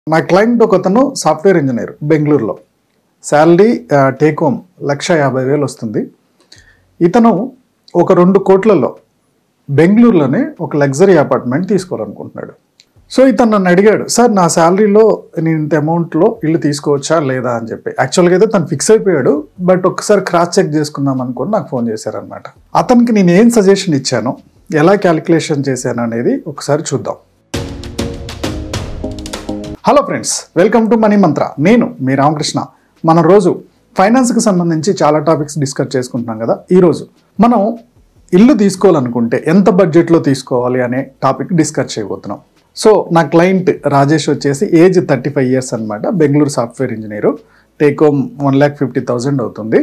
నా క్లయింట్ ఒక అతను సాఫ్ట్వేర్ ఇంజనీర్ బెంగళూరులో శాలరీ టేక్ హోమ్ లక్ష యాభై వేలు వస్తుంది ఇతను ఒక రెండు కోట్లలో బెంగళూరులోనే ఒక లగ్జరీ అపార్ట్మెంట్ తీసుకోవాలనుకుంటున్నాడు సో ఇతను నన్ను అడిగాడు సార్ నా శాలరీలో నేను ఇంత అమౌంట్లో ఇల్లు తీసుకోవచ్చా లేదా అని చెప్పి యాక్చువల్గా అయితే తను ఫిక్స్ అయిపోయాడు బట్ ఒక్కసారి క్రాస్ చెక్ చేసుకుందాం అనుకుని నాకు ఫోన్ చేశారనమాట అతనికి నేను ఏం సజెషన్ ఇచ్చాను ఎలా క్యాలిక్యులేషన్ చేశాను అనేది ఒకసారి చూద్దాం hello friends welcome to Money Mantra నేను మీ రామకృష్ణ మన రోజు ఫైనాన్స్కి సంబంధించి చాలా టాపిక్స్ డిస్కస్ చేసుకుంటున్నాం కదా ఈరోజు మనం ఇల్లు తీసుకోవాలనుకుంటే ఎంత బడ్జెట్లో తీసుకోవాలి అనే టాపిక్ డిస్కస్ చేయబోతున్నాం సో నా క్లయింట్ రాజేష్ వచ్చేసి ఏజ్ థర్టీ ఫైవ్ ఇయర్స్ అనమాట Bengaluru software engineer take home one lakh fifty thousand అవుతుంది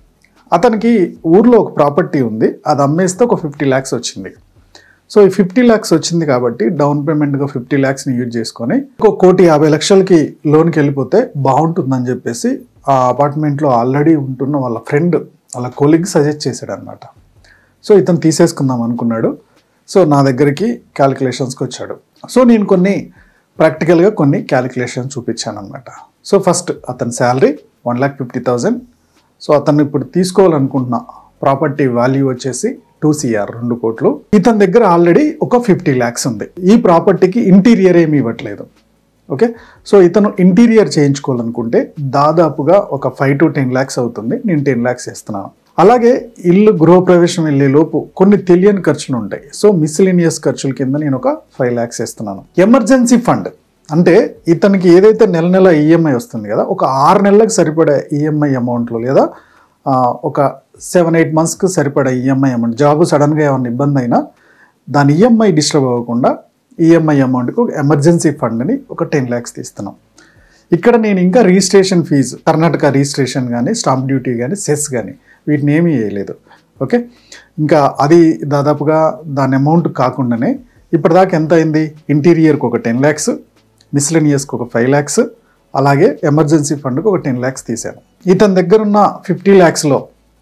అతనికి ఊర్లో ఒక ప్రాపర్టీ ఉంది అది అమ్మేస్తే ఒక ఫిఫ్టీ ల్యాక్స్ వచ్చింది సో ఈ ఫిఫ్టీ ల్యాక్స్ వచ్చింది కాబట్టి డౌన్ పేమెంట్గా ఫిఫ్టీ ల్యాక్స్ని యూజ్ చేసుకొని ఒక కోటి యాభై లక్షలకి లోన్కి వెళ్ళిపోతే బాగుంటుందని చెప్పేసి ఆ అపార్ట్మెంట్లో ఆల్రెడీ ఉంటున్న వాళ్ళ ఫ్రెండ్ వాళ్ళ కొలీగ్ సజెస్ట్ చేశాడు అనమాట సో ఇతను తీసేసుకుందాం అనుకున్నాడు సో నా దగ్గరికి క్యాలిక్యులేషన్స్కి వచ్చాడు సో నేను కొన్ని ప్రాక్టికల్గా కొన్ని క్యాలిక్యులేషన్ చూపించాను అనమాట సో ఫస్ట్ అతని salary one lakh fifty thousand so అతను ఇప్పుడు తీసుకోవాలనుకుంటున్న ప్రాపర్టీ వాల్యూ వచ్చేసి టూ సిఆర్ రెండు కోట్లు ఇతని దగ్గర ఆల్రెడీ ఒక ఫిఫ్టీ ల్యాక్స్ ఉంది ఈ ప్రాపర్టీకి ఇంటీరియర్ ఏమి ఇవ్వట్లేదు ఓకే సో ఇతను ఇంటీరియర్ చేయించుకోవాలనుకుంటే దాదాపుగా ఒక ఫైవ్ టు టెన్ ల్యాక్స్ అవుతుంది నేను టెన్ ల్యాక్స్ ఇస్తున్నాను అలాగే ఇల్లు గృహప్రవేశం వెళ్ళే లోపు కొన్ని తెలియని ఖర్చులు ఉంటాయి సో మిస్లినియస్ ఖర్చుల కింద నేను ఒక ఫైవ్ ల్యాక్స్ ఇస్తున్నాను ఎమర్జెన్సీ ఫండ్ అంటే ఇతనికి ఏదైతే నెల నెల ఈఎంఐ వస్తుంది కదా ఒక ఆరు నెలలకు సరిపడే ఈఎంఐ అమౌంట్లో లేదా ఆ, ఒక సెవెన్ ఎయిట్ మంత్స్కి సరిపడే ఈఎంఐ అమౌంట్ జాబ్ సడన్గా ఏమైనా ఇబ్బంది అయినా దాని ఈఎంఐ డిస్టర్బ్ అవ్వకుండా ఈఎంఐ అమౌంట్కి ఒక ఎమర్జెన్సీ ఫండ్ని ఒక టెన్ ల్యాక్స్ తీస్తున్నాం ఇక్కడ నేను ఇంకా రిజిస్ట్రేషన్ ఫీజు కర్ణాటక రిజిస్ట్రేషన్ కానీ స్టాంప్ డ్యూటీ కానీ సెస్ కానీ వీటిని ఏమీ వేయలేదు ఓకే ఇంకా అది దాదాపుగా దాని అమౌంట్ కాకుండానే ఇప్పటిదాకా ఎంత అయింది ఇంటీరియర్కి ఒక టెన్ ల్యాక్స్ మిస్లెనియస్కి ఒక ఫైవ్ ల్యాక్స్ అలాగే ఎమర్జెన్సీ ఫండ్కి ఒక టెన్ ల్యాక్స్ తీశాను ఇతని దగ్గర ఉన్న ఫిఫ్టీ ల్యాక్స్లో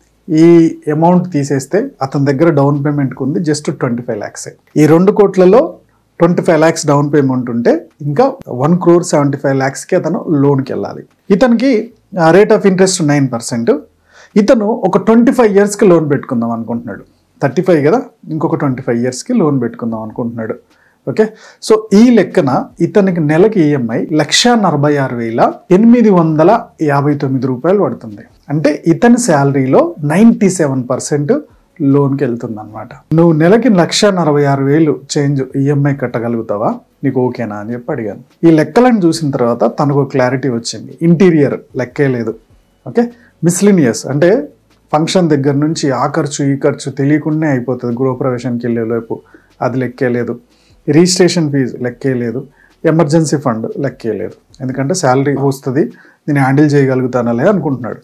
ఈ అమౌంట్ తీసేస్తే అతని దగ్గర డౌన్ పేమెంట్కి ఉంది జస్ట్ ట్వంటీ ఫైవ్ ల్యాక్సే ఈ రెండు కోట్లలో twenty five lakhs down payment ఉంటే ఇంకా వన్ క్రోర్ సెవెంటీ ఫైవ్ ల్యాక్స్కి అతను లోన్కి వెళ్ళాలి ఇతనికి rate of interest nine percent ఇతను ఒక ట్వంటీ ఫైవ్ ఇయర్స్కి లోన్ పెట్టుకుందాం అనుకుంటున్నాడు థర్టీ ఫైవ్ కదా ఇంకొక ట్వంటీ ఫైవ్ ఇయర్స్కి లోన్ పెట్టుకుందాం అనుకుంటున్నాడు ఓకే సో ఈ లెక్కన ఇతనికి నెలకి ఈఎంఐ లక్ష నలభై ఆరు వేల ఎనిమిది వందల యాభై తొమ్మిది రూపాయలు పడుతుంది అంటే ఇతని శాలరీలో నైంటీ సెవెన్ పర్సెంట్ లోన్కి వెళ్తుంది అనమాట నువ్వు నెలకి లక్ష నలభై ఆరు వేలు చేంజ్ ఈఎంఐ కట్టగలుగుతావా నీకు ఓకేనా అని చెప్పి అడిగాను ఈ లెక్కలను చూసిన తర్వాత తనకు క్లారిటీ వచ్చింది ఇంటీరియర్ లెక్కే లేదు ఓకే మిస్లినియస్ అంటే ఫంక్షన్ దగ్గర నుంచి ఆ ఖర్చు ఈ ఖర్చు తెలియకుండానే అయిపోతుంది గృహప్రవేశానికి వెళ్ళే లోపు అది లెక్కే లేదు రిజిస్ట్రేషన్ ఫీజు లెక్కే లేదు ఎమర్జెన్సీ ఫండ్ లెక్కే లేదు ఎందుకంటే శాలరీ వస్తుంది నేను హ్యాండిల్ చేయగలుగుతానలే అనుకుంటున్నాడు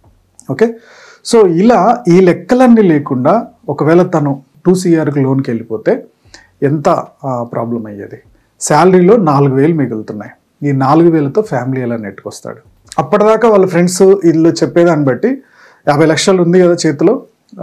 ఓకే సో ఇలా ఈ లెక్కలన్నీ లేకుండా ఒకవేళ తను టూ సిఆర్కి లోన్కి వెళ్ళిపోతే ఎంత ప్రాబ్లం అయ్యేది శాలరీలో నాలుగు వేలు మిగులుతున్నాయి ఈ నాలుగు వేలతో ఫ్యామిలీ ఎలా నెట్టుకొస్తాడు అప్పటిదాకా వాళ్ళ ఫ్రెండ్స్ ఇల్లు చెప్పేదాన్ని బట్టి యాభై లక్షలు ఉంది కదా చేతిలో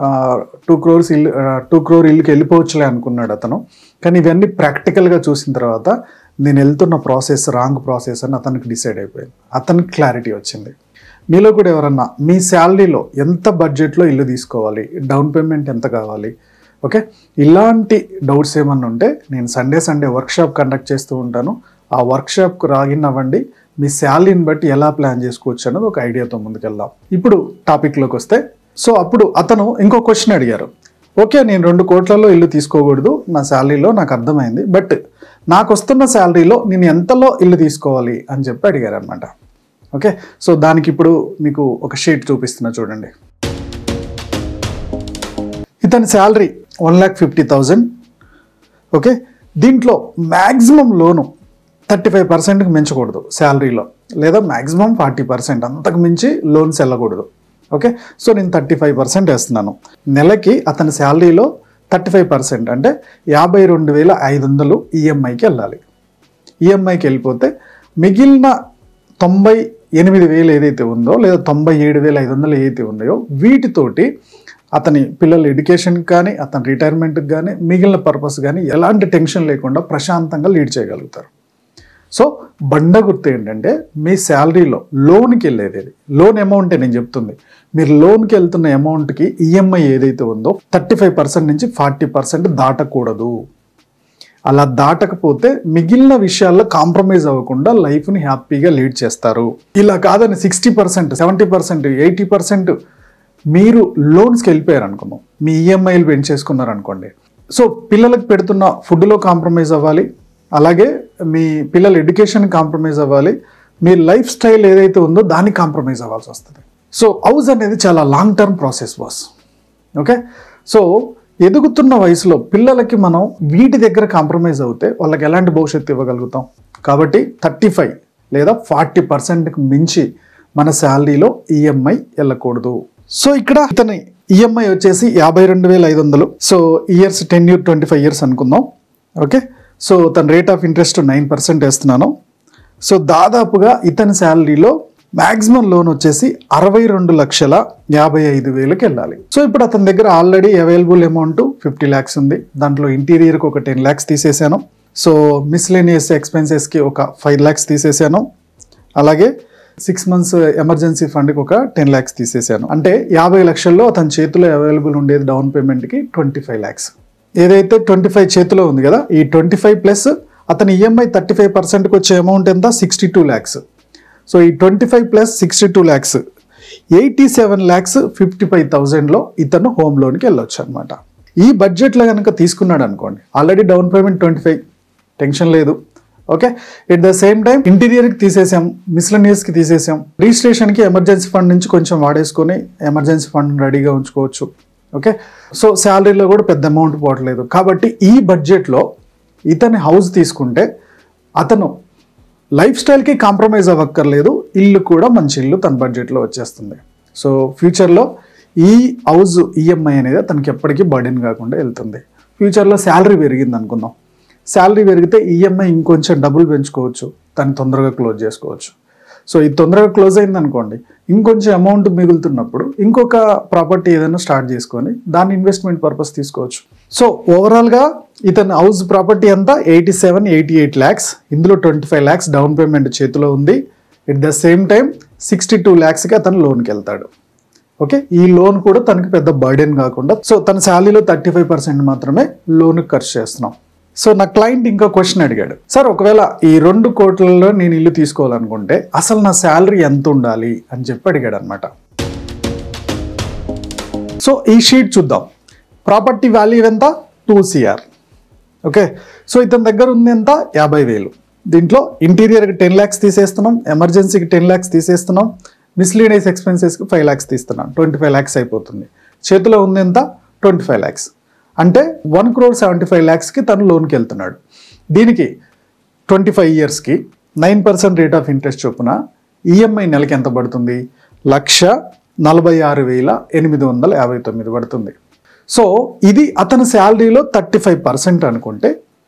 టూ క్రోర్స్ ఇల్లు టూ క్రోర్ ఇల్లుకి వెళ్ళిపోవచ్చులే అనుకున్నాడు అతను కానీ ఇవన్నీ ప్రాక్టికల్గా చూసిన తర్వాత నేను వెళ్తున్న ప్రాసెస్ రాంగ్ ప్రాసెస్ అని అతనికి డిసైడ్ అయిపోయింది అతనికి క్లారిటీ వచ్చింది మీలో కూడా ఎవరన్నా మీ శాలరీలో ఎంత బడ్జెట్లో ఇల్లు తీసుకోవాలి డౌన్ పేమెంట్ ఎంత కావాలి ఓకే ఇలాంటి డౌట్స్ ఏమన్నా ఉంటే నేను సండే సండే వర్క్షాప్ కండక్ట్ చేస్తూ ఉంటాను ఆ వర్క్షాప్కు రాగిన్ అవ్వండి మీ శాలరీని బట్టి ఎలా ప్లాన్ చేసుకోవచ్చు అన్నది ఒక ఐడియాతో ముందుకెళ్దాం ఇప్పుడు టాపిక్లోకి వస్తే సో అప్పుడు అతను ఇంకో క్వశ్చన్ అడిగారు ఓకే నేను రెండు కోట్లలో ఇల్లు తీసుకోకూడదు నా శాలరీలో నాకు అర్థమైంది బట్ నాకు వస్తున్న శాలరీలో నేను ఎంతలో ఇల్లు తీసుకోవాలి అని చెప్పి అడిగారు అనమాట ఓకే సో దానికి ఇప్పుడు మీకు ఒక షీట్ చూపిస్తున్నా చూడండి ఇతని salary one lakh fifty thousand okay దీంట్లో మ్యాక్సిమం లోను థర్టీ ఫైవ్ పర్సెంట్కి మించకూడదు శాలరీలో లేదా మ్యాక్సిమం ఫార్టీ పర్సెంట్ అంతకు మించి లోన్స్ వెళ్ళకూడదు ఓకే సో నేను థర్టీ ఫైవ్ పర్సెంట్ వేస్తున్నాను నెలకి అతని శాలరీలో థర్టీ ఫైవ్ పర్సెంట్ అంటే యాభై రెండు వేల ఐదు వందలు ఈఎంఐకి వెళ్ళాలి ఈఎంఐకి వెళ్ళిపోతే మిగిలిన తొంభై ఎనిమిది వేలు ఏదైతే ఉందో లేదా తొంభై ఏడు వేల ఐదు వందలు ఏదైతే ఉన్నాయో వీటితోటి అతని పిల్లల ఎడ్యుకేషన్కి కానీ అతని రిటైర్మెంట్కి కానీ మిగిలిన పర్పస్ కానీ ఎలాంటి టెన్షన్ లేకుండా ప్రశాంతంగా లీడ్ చేయగలుగుతారు సో బండ గుర్తు ఏంటంటే మీ శాలరీలో లోన్కి వెళ్ళేది ఇది లోన్ అమౌంటే నేను చెప్తుంది మీరు లోన్కి వెళ్తున్న అమౌంట్కి ఈఎంఐ ఏదైతే ఉందో థర్టీ ఫైవ్ పర్సెంట్ నుంచి ఫార్టీ పర్సెంట్ దాటకూడదు అలా దాటకపోతే మిగిలిన విషయాల్లో కాంప్రమైజ్ అవ్వకుండా లైఫ్ని హ్యాపీగా లీడ్ చేస్తారు ఇలా కాదని sixty percent seventy percent eighty percent మీరు లోన్స్కి వెళ్ళిపోయారు అనుకుందాం మీ ఈఎంఐలు పెంచేసుకున్నారు అనుకోండి సో పిల్లలకు పెడుతున్న ఫుడ్లో కాంప్రమైజ్ అవ్వాలి అలాగే మీ పిల్లల ఎడ్యుకేషన్ కాంప్రమైజ్ అవ్వాలి మీ లైఫ్ స్టైల్ ఏదైతే ఉందో దానికి కాంప్రమైజ్ అవ్వాల్సి వస్తుంది సో హౌస్ అనేది చాలా long term process boss okay so ఎదుగుతున్న వయసులో పిల్లలకి మనం వీటి దగ్గర కాంప్రమైజ్ అవుతే వాళ్ళకి ఎలాంటి భవిష్యత్తు ఇవ్వగలుగుతాం కాబట్టి థర్టీ ఫైవ్ లేదా ఫార్టీ పర్సెంట్కి మించి మన శాలరీలో ఈఎంఐ వెళ్ళకూడదు సో ఇక్కడ ఇతని ఈఎంఐ వచ్చేసి యాభై రెండు వేల ఐదు వందలు so years ten year twenty five years అనుకుందాం ఓకే సో తన rate of interest nine percent వేస్తున్నాను సో దాదాపుగా ఇతని శాలరీలో మాక్సిమం లోన్ వచ్చేసి అరవై రెండు లక్షల యాభై ఐదు వేలకు వెళ్ళాలి సో ఇప్పుడు అతని దగ్గర already available amount fifty lakhs ఉంది దాంట్లో ఇంటీరియర్కి ఒక టెన్ ల్యాక్స్ తీసేసాను సో మిస్లేనియస్ ఎక్స్పెన్సెస్కి ఒక ఫైవ్ ల్యాక్స్ తీసేసాను అలాగే సిక్స్ మంత్స్ ఎమర్జెన్సీ ఫండ్కి ఒక టెన్ ల్యాక్స్ తీసేసాను అంటే యాభై లక్షల్లో అతని చేతిలో అవైలబుల్ ఉండేది డౌన్ పేమెంట్కి ట్వంటీ ఫైవ్ ల్యాక్స్ ఏదైతే ట్వంటీ ఫైవ్ చేతిలో ఉంది కదా ఈ ట్వంటీ ఫైవ్ ప్లస్ అతని ఈఎంఐ థర్టీ ఫైవ్ పర్సెంట్కి వచ్చే అమౌంట్ ఎంత సిక్స్టీ టూ ల్యాక్స్ సో ఈ twenty five plus sixty two lakhs eighty seven lakhs fifty five థౌజండ్లో ఇతను హోమ్ లోన్కి వెళ్ళొచ్చు అనమాట ఈ బడ్జెట్లో కనుక తీసుకున్నాడు అనుకోండి already down payment twenty five tension లేదు okay at the same time ఇంటీరియర్కి తీసేసాం మిస్లనియస్కి తీసేసాం రిజిస్ట్రేషన్కి ఎమర్జెన్సీ ఫండ్ నుంచి కొంచెం వాడేసుకొని ఎమర్జెన్సీ ఫండ్ రెడీగా ఉంచుకోవచ్చు ఓకే సో శాలరీలో కూడా పెద్ద అమౌంట్ పోవట్లేదు కాబట్టి ఈ బడ్జెట్లో ఇతని హౌస్ తీసుకుంటే అతను లైఫ్ స్టైల్కి కాంప్రమైజ్ అవ్వక్కర్లేదు ఇల్లు కూడా మంచి ఇల్లు తన బడ్జెట్లో వచ్చేస్తుంది సో ఫ్యూచర్లో ఈ హౌస్ ఈఎంఐ అనేది తనకి ఎప్పటికీ బర్డెన్ కాకుండా వెళ్తుంది ఫ్యూచర్లో శాలరీ పెరిగింది అనుకుందాం శాలరీ పెరిగితే ఈఎంఐ ఇంకొంచెం డబ్బులు పెంచుకోవచ్చు దాన్ని తొందరగా క్లోజ్ చేసుకోవచ్చు సో ఇది తొందరగా క్లోజ్ అయింది అనుకోండి ఇంకొంచెం అమౌంట్ మిగులుతున్నప్పుడు ఇంకొక ప్రాపర్టీ ఏదైనా స్టార్ట్ చేసుకొని దాన్ని ఇన్వెస్ట్మెంట్ పర్పస్ తీసుకోవచ్చు సో ఓవరాల్గా ఇతని హౌస్ ప్రాపర్టీ అంతా eighty seven eighty eight lakhs ఇందులో twenty five lakhs down payment చేతిలో ఉంది at the same time sixty two ల్యాక్స్కి అతను లోన్కి వెళ్తాడు ఓకే ఈ లోన్ కూడా తనకి పెద్ద బర్డెన్ కాకుండా సో తన శాలరీలో థర్టీ ఫైవ్ పర్సెంట్ మాత్రమే లోన్ ఖర్చు చేస్తున్నాం సో నా క్లయింట్ ఇంకో క్వశ్చన్ అడిగాడు సార్ ఒకవేళ ఈ రెండు కోట్లలో నేను ఇల్లు తీసుకోవాలనుకుంటే అసలు నా శాలరీ ఎంత ఉండాలి అని చెప్పి అడిగాడు అనమాట సో ఈ షీట్ చూద్దాం ప్రాపర్టీ వాల్యూ ఎంత టూ సిఆర్ ఓకే సో ఇతని దగ్గర ఉంది ఎంత యాభై వేలు దీంట్లో ఇంటీరియర్కి టెన్ ల్యాక్స్ తీసేస్తున్నాం ఎమర్జెన్సీకి టెన్ ల్యాక్స్ తీసేస్తున్నాం మిస్లీనియస్ ఎక్స్పెన్సెస్కి ఫైవ్ ల్యాక్స్ తీస్తున్నాం ట్వంటీ ఫైవ్ ల్యాక్స్ అయిపోతుంది చేతిలో ఉంది ఎంత ట్వంటీ ఫైవ్ ల్యాక్స్ అంటే వన్ క్రోర్ సెవెంటీ ఫైవ్ ల్యాక్స్కి తను లోన్కి వెళ్తున్నాడు దీనికి ట్వంటీ ఫైవ్ ఇయర్స్కి nine percent rate of interest చొప్పున ఈఎంఐ నెలకి ఎంత పడుతుంది లక్ష నలభై ఆరు వేల ఎనిమిది వందల యాభై తొమ్మిది పడుతుంది సో ఇది అతని శాలరీలో థర్టీ ఫైవ్ పర్సెంట్ అనుకుంటే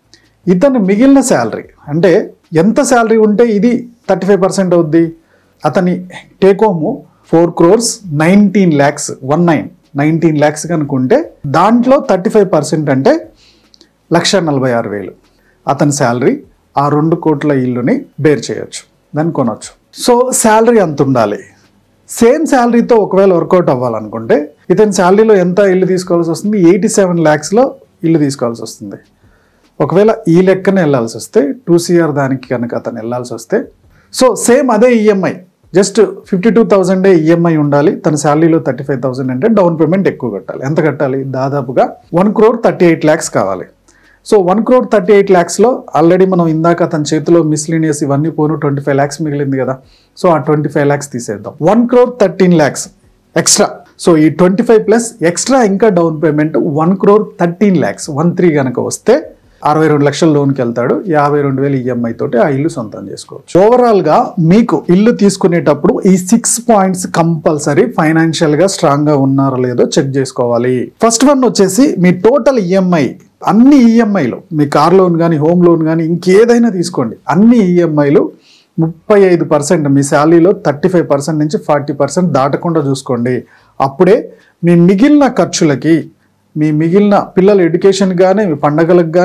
ఇతను మిగిలిన శాలరీ అంటే ఎంత శాలరీ ఉంటే ఇది థర్టీ ఫైవ్ పర్సెంట్ అవుద్ది అతని take home four crores nineteen lakhs one nine nineteen lakhs కనుకుంటే దాంట్లో థర్టీ ఫైవ్ పర్సెంట్ అంటే లక్ష నలభై ఆరు వేలు అతని శాలరీ ఆ రెండు కోట్ల ఇల్లుని బేర్ చేయొచ్చు దాన్ని కొనొచ్చు సో శాలరీ అంత ఉండాలి సేమ్ శాలరీతో ఒకవేళ వర్కౌట్ అవ్వాలనుకుంటే ఇతని శాలరీలో ఎంత ఇల్లు తీసుకోవాల్సి వస్తుంది ఎయిటీ సెవెన్ ల్యాక్స్లో ఇల్లు తీసుకోవాల్సి వస్తుంది ఒకవేళ ఈ లెక్కన వెళ్ళాల్సి వస్తే టూ సిఆర్ దానికి కనుక అతను వెళ్ళాల్సి వస్తే సో సేమ్ అదే ఈఎంఐ జస్ట్ ఫిఫ్టీ టూ థౌజండే ఈఎంఐ ఉండాలి తన శాలరీలో థర్టీ ఫైవ్ థౌసండ్ అంటే డౌన్ పేమెంట్ ఎక్కువ కట్టాలి ఎంత కట్టాలి దాదాపుగా one crore thirty eight lakhs కావాలి so one crore thirty eight ల్యాక్స్లో ఆల్రెడీ మనం ఇందాక తన చేతిలో మిస్లీనియస్ ఇవన్నీ పోను ట్వంటీ ఫైవ్ ల్యాక్స్ మిగిలింది కదా సో ఆ ట్వంటీ ఫైవ్ ల్యాక్స్ తీసేద్దాం one crore thirteen lakhs extra so ఈ ట్వంటీ ఫైవ్ ప్లస్ ఎక్స్ట్రా ఇంకా down payment one crore thirteen lakhs one three కనుక వస్తే అరవై రెండు లక్షల లోన్కి వెళ్తాడు యాభై రెండు వేలు ఈఎంఐ తోటి ఆ ఇల్లు సొంతం చేసుకోవచ్చు ఓవరాల్ గా మీకు ఇల్లు తీసుకునేటప్పుడు ఈ సిక్స్ పాయింట్స్ కంపల్సరీ ఫైనాన్షియల్ గా స్ట్రాంగ్ గా ఉన్నారో లేదో చెక్ చేసుకోవాలి ఫస్ట్ వన్ వచ్చేసి మీ టోటల్ ఈఎంఐ అన్ని ఈఎంఐలు మీ కార్ లోన్ కానీ హోమ్ లోన్ కానీ ఇంకేదైనా తీసుకోండి అన్ని ఈఎంఐలు ముప్పై ఐదు పర్సెంట్ మీ శాలరీలో థర్టీ ఫైవ్ పర్సెంట్ నుంచి ఫార్టీ పర్సెంట్ దాటకుండా చూసుకోండి అప్పుడే మీ మిగిలిన ఖర్చులకి మీ మిగిలిన పిల్లల ఎడ్యుకేషన్ కానీ మీ పండగలకు కానీ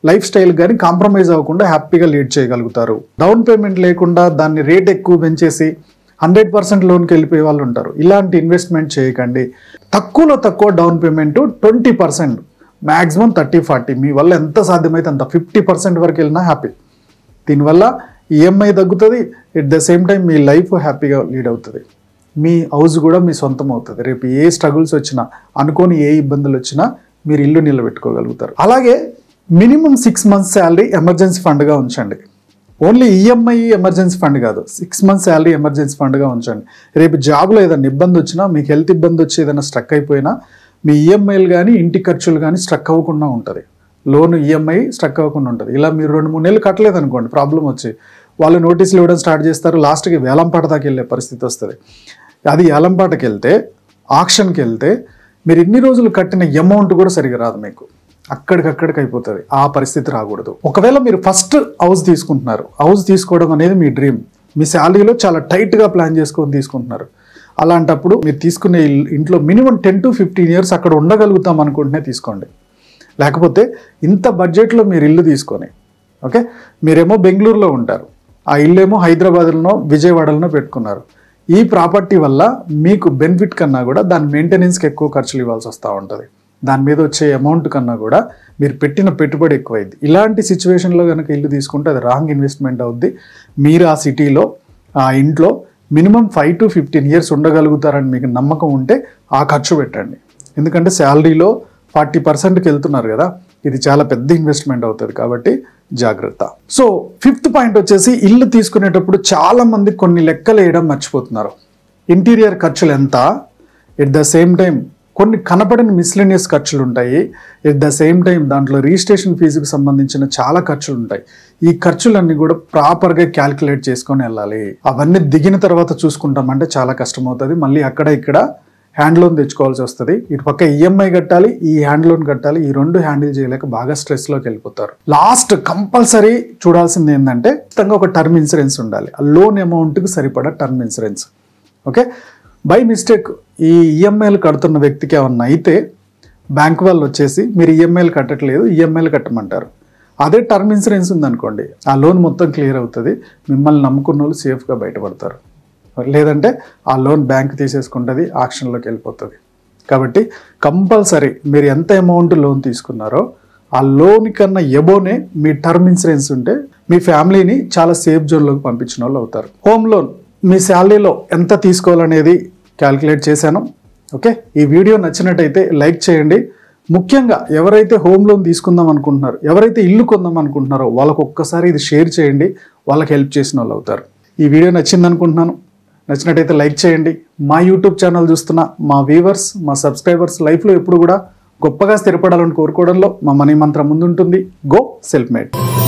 లైఫ్ స్టైల్ కానీ కాంప్రమైజ్ అవ్వకుండా హ్యాపీగా లీడ్ చేయగలుగుతారు డౌన్ పేమెంట్ లేకుండా దాన్ని రేట్ ఎక్కువ పెంచేసి హండ్రెడ్ పర్సెంట్ లోన్కి వెళ్ళిపోయే వాళ్ళు ఉంటారు ఇలాంటి ఇన్వెస్ట్మెంట్ చేయకండి తక్కువలో తక్కువ down payment twenty percent maximum thirty forty మీ వల్ల ఎంత సాధ్యమైతే అంత ఫిఫ్టీ పర్సెంట్ వరకు వెళ్ళినా హ్యాపీ దీనివల్ల ఈఎంఐ తగ్గుతుంది ఎట్ ద సేమ్ టైం మీ లైఫ్ హ్యాపీగా లీడ్ అవుతుంది మీ హౌస్ కూడా మీ సొంతం అవుతుంది రేపు ఏ స్ట్రగుల్స్ వచ్చినా అనుకోని ఏ ఇబ్బందులు వచ్చినా మీరు ఇల్లు నిలబెట్టుకోగలుగుతారు అలాగే minimum six months salary emergency ఫండ్గా ఉంచండి ఓన్లీ ఈఎంఐ ఎమర్జెన్సీ ఫండ్ కాదు సిక్స్ మంత్స్ శాలరీ ఎమర్జెన్సీ ఫండ్గా ఉంచండి రేపు జాబ్లో ఏదైనా ఇబ్బంది వచ్చినా మీకు హెల్త్ ఇబ్బంది వచ్చి ఏదైనా స్ట్రక్ అయిపోయినా మీ ఈఎంఐలు కానీ ఇంటి ఖర్చులు కానీ స్ట్రక్ అవ్వకుండా ఉంటుంది లోన్ ఈఎంఐ స్ట్రక్ అవ్వకుండా ఉంటుంది ఇలా మీరు రెండు మూడు నెలలు కట్టలేదు అనుకోండి ప్రాబ్లం వచ్చి వాళ్ళు నోటీసులు ఇవ్వడం స్టార్ట్ చేస్తారు లాస్ట్కి వేలంపాట దాకా వెళ్ళే పరిస్థితి వస్తుంది అది వేలంపాటకి వెళ్తే ఆక్షన్కి వెళ్తే మీరు ఇన్ని రోజులు కట్టిన అమౌంట్ కూడా సరిగా రాదు మీకు అక్కడికక్కడికి అయిపోతుంది ఆ పరిస్థితి రాకూడదు ఒకవేళ మీరు ఫస్ట్ హౌస్ తీసుకుంటున్నారు హౌస్ తీసుకోవడం అనేది మీ డ్రీమ్ మీ శాలరీలో చాలా టైట్గా ప్లాన్ చేసుకొని తీసుకుంటున్నారు అలాంటప్పుడు మీరు తీసుకునే ఇల్- ఇంట్లో minimum ten to fifteen years అక్కడ ఉండగలుగుతాం అనుకుంటేనే తీసుకోండి లేకపోతే ఇంత బడ్జెట్లో మీరు ఇల్లు తీసుకొని ఓకే మీరేమో బెంగళూరులో ఉంటారు ఆ ఇల్లేమో హైదరాబాద్లోనో విజయవాడలోనో పెట్టుకున్నారు ఈ ప్రాపర్టీ వల్ల మీకు బెనిఫిట్ కన్నా కూడా దాని మెయింటెనెన్స్కి ఎక్కువ ఖర్చులు ఇవ్వాల్సి వస్తూ ఉంటుంది దాని మీద వచ్చే అమౌంట్ కన్నా కూడా మీరు పెట్టిన పెట్టుబడి ఎక్కువైంది ఇలాంటి సిచ్యువేషన్లో కనుక ఇల్లు తీసుకుంటే అది రాంగ్ ఇన్వెస్ట్మెంట్ అవుద్ది మీరు ఆ సిటీలో ఆ ఇంట్లో minimum five to fifteen years ఉండగలుగుతారని మీకు నమ్మకం ఉంటే ఆ ఖర్చు పెట్టండి ఎందుకంటే శాలరీలో ఫార్టీ పర్సెంట్కి వెళ్తున్నారు కదా ఇది చాలా పెద్ద ఇన్వెస్ట్మెంట్ అవుతుంది కాబట్టి జాగ్రత్త సో ఫిఫ్త్ పాయింట్ వచ్చేసి ఇల్లు తీసుకునేటప్పుడు చాలా మంది కొన్ని లెక్కలు వేయడం మర్చిపోతున్నారు ఇంటీరియర్ ఖర్చులు ఎంత ఎట్ ద సేమ్ టైం కొన్ని కనపడని మిస్లేనియస్ ఖర్చులు ఉంటాయి ఎట్ ద సేమ్ టైం దాంట్లో రిజిస్ట్రేషన్ ఫీజుకి సంబంధించిన చాలా ఖర్చులు ఉంటాయి ఈ ఖర్చులన్నీ కూడా ప్రాపర్గా క్యాల్కులేట్ చేసుకొని వెళ్ళాలి అవన్నీ దిగిన తర్వాత చూసుకుంటామంటే చాలా కష్టం అవుతుంది మళ్ళీ అక్కడ ఇక్కడ హ్యాండ్ లోన్ తెచ్చుకోవాల్సి వస్తుంది ఇటు పక్క ఈఎంఐ కట్టాలి ఈ హ్యాండ్ లోన్ కట్టాలి ఈ రెండు హ్యాండిల్ చేయలేక బాగా స్ట్రెస్లోకి వెళ్ళిపోతారు లాస్ట్ కంపల్సరీ చూడాల్సింది ఏంటంటే ఖచ్చితంగా ఒక టర్మ్ ఇన్సూరెన్స్ ఉండాలి ఆ లోన్ అమౌంట్కి సరిపడా term insurance okay by mistake ఈ ఈఎంఐలు కడుతున్న వ్యక్తికి ఏమన్నా అయితే బ్యాంక్ వాళ్ళు వచ్చేసి మీరు ఈఎంఐలు కట్టట్లేదు ఈఎంఐలు కట్టమంటారు అదే టర్మ్ ఇన్సూరెన్స్ ఉందనుకోండి ఆ లోన్ మొత్తం క్లియర్ అవుతుంది మిమ్మల్ని నమ్ముకున్న వాళ్ళు సేఫ్గా బయటపడతారు లేదంటే ఆ లోన్ బ్యాంక్ తీసేసుకుంటుంది ఆక్షన్లోకి వెళ్ళిపోతుంది కాబట్టి కంపల్సరీ మీరు ఎంత అమౌంట్ లోన్ తీసుకున్నారో ఆ లోన్ కన్నా ఎబోనే మీ టర్మ్ ఇన్సూరెన్స్ ఉంటే మీ ఫ్యామిలీని చాలా సేఫ్ జోన్లోకి పంపించిన వాళ్ళు అవుతారు హోమ్ లోన్ మీ శాలరీలో ఎంత తీసుకోవాలనేది క్యాల్కులేట్ చేశాను ఓకే ఈ వీడియో నచ్చినట్టయితే లైక్ చేయండి ముఖ్యంగా ఎవరైతే హోమ్ లోన్ తీసుకుందాం అనుకుంటున్నారో ఎవరైతే ఇల్లు కొందాం అనుకుంటున్నారో వాళ్ళకు ఒక్కసారి ఇది షేర్ చేయండి వాళ్ళకి హెల్ప్ చేసిన వాళ్ళు అవుతారు ఈ వీడియో నచ్చింది అనుకుంటున్నాను నచ్చినట్టయితే లైక్ చేయండి మా యూట్యూబ్ ఛానల్ చూస్తున్న మా వ్యూవర్స్ మా సబ్స్క్రైబర్స్ లైఫ్లో ఎప్పుడు కూడా గొప్పగా స్థిరపడాలని కోరుకోవడంలో మా మనీ మంత్రం ముందుంటుంది గో సెల్ఫ్ మేడ్